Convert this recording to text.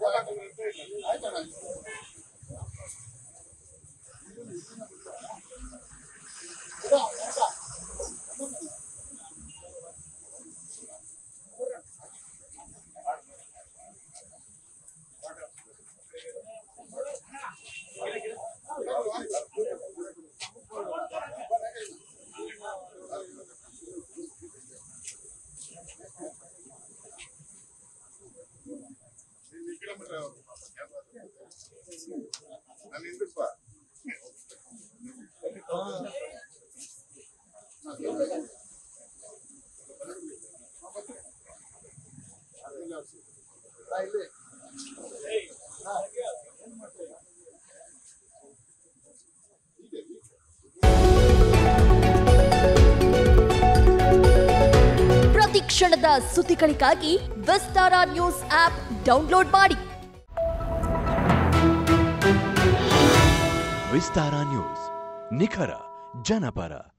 ಪ್ರತಿ ಕ್ಷಣದ ಸುದ್ದಿಗಳಿಗಾಗಿ ವಿಸ್ತಾರ ನ್ಯೂಸ್ ಆಪ್ ಡೌನ್ಲೋಡ್ ಮಾಡಿ ವಿಸ್ತಾರ ನ್ಯೂಸ್ ನಿಖರ ಜನಪರ